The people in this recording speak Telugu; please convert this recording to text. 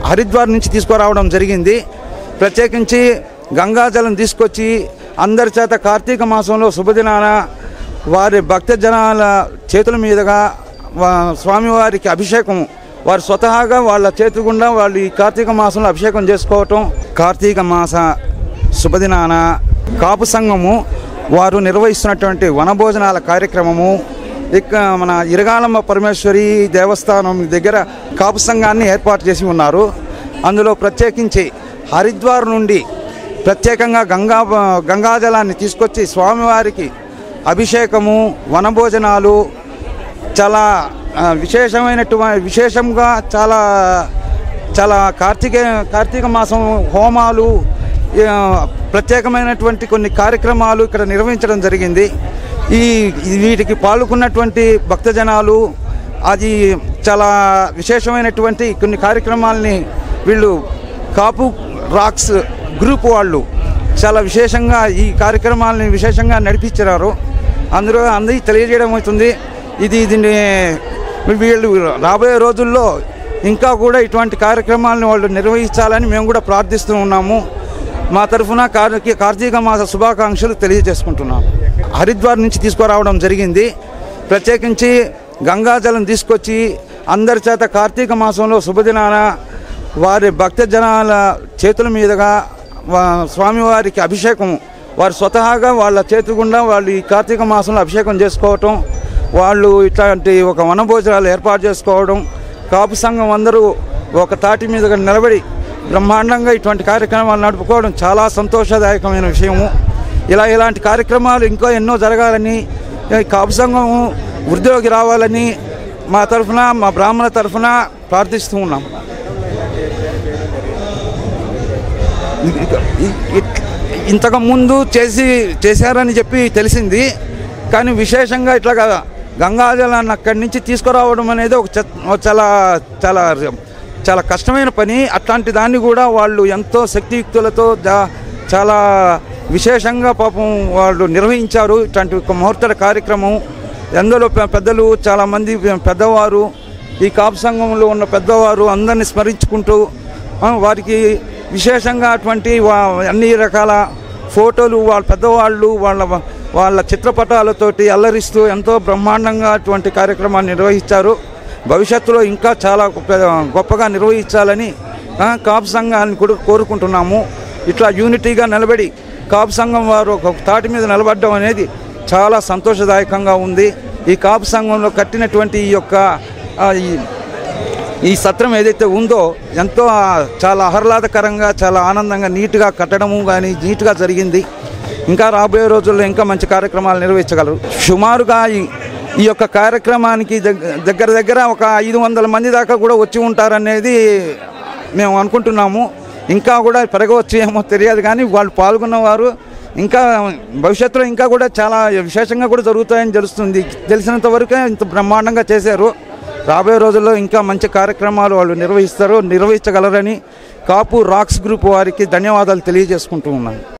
హరిద్వార్ నుంచి తీసుకురావడం జరిగింది ప్రత్యేకించి గంగాజలం తీసుకొచ్చి అందరి చేత కార్తీక మాసంలో శుభదినాన వారి భక్త జనాల చేతుల మీదుగా వా- స్వామివారికి అభిషేకం వారు స్వతహాగా వాళ్ళ చేతి గుండా వాళ్ళు ఈ కార్తీక మాసంలో అభిషేకం చేసుకోవటం కార్తీక మాస శుభదినాన కాపు సంఘము వారు నిర్వహిస్తున్నటువంటి వనభోజనాల కార్యక్రమము ఇక మన ఇరగాలమ్మ పరమేశ్వరి దేవస్థానం దగ్గర కాపు సంఘాన్ని ఏర్పాటు చేసి ఉన్నారు అందులో ప్రత్యేకించి హరిద్వార్ నుండి ప్రత్యేకంగా గంగా గంగాజలాన్ని తీసుకొచ్చి స్వామివారికి అభిషేకము వనభోజనాలు చాలా ఆ, విశేషమైనటువంటి విశేషంగా చాలా చాలా కార్తీక కార్తీక మాసం హోమాలు ఆ, ప్రత్యేకమైనటువంటి కొన్ని కార్యక్రమాలు ఇక్కడ నిర్వహించడం జరిగింది ఈ ఈ వీటికి పాల్గొన్నటువంటి భక్తజనాలు అది చాలా విశేషమైనటువంటి కొన్ని కార్యక్రమాలని వీళ్ళు కాపు రాక్స్ గ్రూప్ వాళ్ళు చాలా విశేషంగా ఈ కార్యక్రమాలని విశేషంగా నడిపించారు అందులో అందరికీ తెలియజేయడం అవుతుంది ఇది దీన్ని వీళ్ళు రాబోయే రోజుల్లో ఇంకా కూడా ఇటువంటి కార్యక్రమాలను వాళ్ళు నిర్వహించాలని మేము కూడా ప్రార్థిస్తూ ఉన్నాము మా తరఫున కార్తీ కార్తీక మాస శుభాకాంక్షలు తెలియజేసుకుంటున్నాము హరిద్వార్ నుంచి తీసుకురావడం జరిగింది ప్రత్యేకించి గంగాజలం తీసుకొచ్చి అందరి చేత కార్తీక మాసంలో శుభదినాన వారి భక్త జనాల చేతుల మీదుగా వా- స్వామివారికి అభిషేకం వారు స్వతహాగా వాళ్ళ చేతి గుండా వాళ్ళు ఈ కార్తీక మాసంలో అభిషేకం చేసుకోవటం వాళ్ళు ఇట్లాంటి ఒక వనభోజనాలు ఏర్పాటు చేసుకోవడం కాపు సంఘం అందరూ ఒక తాటి మీదుగా నిలబడి బ్రహ్మాండంగా ఇటువంటి కార్యక్రమాలు నడుపుకోవడం చాలా సంతోషదాయకమైన విషయము ఇలా ఇలాంటి కార్యక్రమాలు ఇంకా ఎన్నో జరగాలని ఈ కాపు సంఘం వృద్ధిలోకి రావాలని మా తరఫున మా బ్రాహ్మణ తరఫున ప్రార్థిస్తూ ఉన్నాం ఇ- ఇ- ఇంతకు ముందు చేసి చేశారని చెప్పి తెలిసింది కానీ విశేషంగా ఇట్లా గంగాజలాన్ని అక్కడి నుంచి తీసుకురావడం అనేది ఒక చె- ఒక చాలా చాలా చాలా కష్టమైన పని అట్లాంటి దాన్ని కూడా వాళ్ళు ఎంతో శక్తియుక్తులతో జా- చాలా విశేషంగా పాపం వాళ్ళు నిర్వహించారు ఇట్లాంటి ఒక ముహూర్త కార్యక్రమం అందులో పె- పెద్దలు చాలామంది పెద్దవారు ఈ కాపు సంఘంలో ఉన్న పెద్దవారు అందరినీ స్మరించుకుంటూ ఆ, వారికి విశేషంగా అటువంటి వా- అన్ని రకాల ఫోటోలు వాళ్ళ పెద్దవాళ్ళు వాళ్ళ వాళ్ళ చిత్రపటాలతోటి అల్లరిస్తూ ఎంతో బ్రహ్మాండంగా అటువంటి కార్యక్రమాన్ని నిర్వహించారు భవిష్యత్తులో ఇంకా చాలా గొప్ప- గొప్పగా నిర్వహించాలని ఆ, కాపు సంఘాన్ని కూడా కోరుకుంటున్నాము ఇట్లా యూనిటీగా నిలబడి కాపు సంఘం వారు ఒక తాటి మీద నిలబడడం అనేది చాలా సంతోషదాయకంగా ఉంది ఈ కాపు సంఘంలో కట్టినటువంటి ఈ యొక్క ఆ, ఈ ఈ సత్రం ఏదైతే ఉందో ఎంతో ఆ, చాలా ఆహ్లాదకరంగా చాలా ఆనందంగా నీట్గా కట్టడము కానీ నీట్గా జరిగింది ఇంకా రాబోయే రోజుల్లో ఇంకా మంచి కార్యక్రమాలు నిర్వహించగలరు సుమారుగా ఈ ఈ యొక్క కార్యక్రమానికి దగ్గ- దగ్గర దగ్గర ఒక ఐదు వందల మంది దాకా కూడా వచ్చి ఉంటారనేది మేము అనుకుంటున్నాము ఇంకా కూడా పెరగవచ్చు ఏమో తెలియదు కానీ వాళ్ళు పాల్గొన్నవారు ఇంకా భవిష్యత్తులో ఇంకా కూడా చాలా విశేషంగా కూడా జరుగుతాయని తెలుస్తుంది తెలిసినంత వరకే ఇంత బ్రహ్మాండంగా చేశారు రాబోయే రోజుల్లో ఇంకా మంచి కార్యక్రమాలు వాళ్ళు నిర్వహిస్తారు నిర్వహించగలరని కాపు రాక్స్ గ్రూప్ వారికి ధన్యవాదాలు తెలియజేసుకుంటూ ఉన్నాను